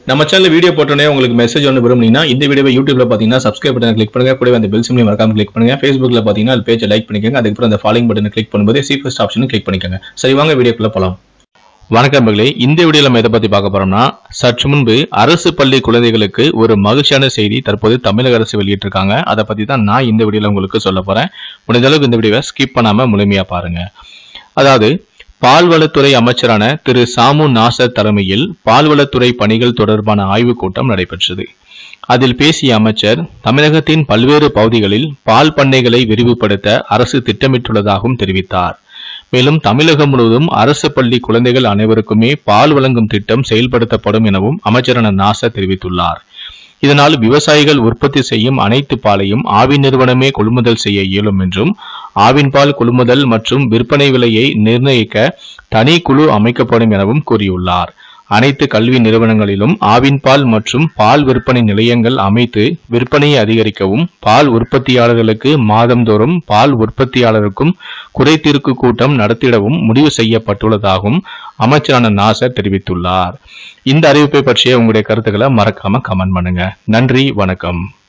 நம்ம channel video போட்டோன்னே உங்களுக்கு மெசேஜ் ஒன்று விரும்புனீங்கன்னா இந்த வீடியோவை யூடியூப்ல பார்த்தீங்கன்னா சப்ஸ்கிரைப் பட்டன் கிளிக் பண்ணுங்க கூடவே அந்த பெல் சிம்லையும் மறக்காம கிளிக் பண்ணுங்க ஃபேஸ்புக்ல பார்த்தீங்கன்னா அது பேஜை லைக் பண்ணிக்கோங்க அதுக்கப்புறம் அந்த ஃபாலோயிங் பட்டனை கிளிக் பண்ணும்போது சி ஃபர்ஸ்ட் ஆப்ஷனும் கிளிக் பண்ணிக்கோங்க சரி வாங்க வீடியோக்குள்ள போலாம் வணக்கம் மகளே இந்த வீடியோல நம்ம எதை பத்தி பார்க்க போறோம்னா சற்று முன்பு அரசு பள்ளி குழந்தைகளுக்கு ஒரு மகிழ்ச்சியான செய்தி தற்போது தமிழக அரசு வெளியிட்டிருக்காங்க அதை பத்தி தான் நான் இந்த வீடியோல உங்களுக்கு சொல்ல போறேன் முடிஞ்ச அளவுக்கு இந்த வீடியோவை ஸ்கிப் பண்ணாம முழுமையா பாருங்க அதாவது பால்வளத்துறை அமைச்சரான திரு சாமு நாசர் தலைமையில் பால்வளத்துறை பணிகள் தொடர்பான ஆய்வுக் கூட்டம் நடைபெற்றது அதில் பேசிய அமைச்சர் தமிழகத்தின் பல்வேறு பகுதிகளில் பால் பண்ணைகளை விரிவுபடுத்த அரசு திட்டமிட்டுள்ளதாகவும் தெரிவித்தார் மேலும் தமிழகம் முழுவதும் அரசு பள்ளி குழந்தைகள் அனைவருக்குமே பால் வழங்கும் திட்டம் செயல்படுத்தப்படும் எனவும் அமைச்சரான நாசர் தெரிவித்துள்ளார் இதனால் விவசாயிகள் உற்பத்தி செய்யும் அனைத்து பாலையும் ஆவின் நிறுவனமே கொள்முதல் செய்ய இயலும் என்றும் ஆவின் பால் கொள்முதல் மற்றும் விற்பனை விலையை நிர்ணயிக்க தனி குழு அமைக்கப்படும் எனவும் கூறியுள்ளார் அனைத்து கல்வி நிறுவனங்களிலும் ஆவின் பால் மற்றும் பால் விற்பனை நிலையங்கள் அமைத்து விற்பனையை அதிகரிக்கவும் பால் உற்பத்தியாளர்களுக்கு மாதந்தோறும் பால் உற்பத்தியாளருக்கும் குறைதீர்க்கு கூட்டம் நடத்திடவும் முடிவு செய்யப்பட்டுள்ளதாகவும் அமைச்சரான நாசர் தெரிவித்துள்ளார் இந்த அறிவிப்பை பற்றிய உங்களுடைய கருத்துக்களை மறக்காம கமெண்ட் பண்ணுங்க நன்றி வணக்கம்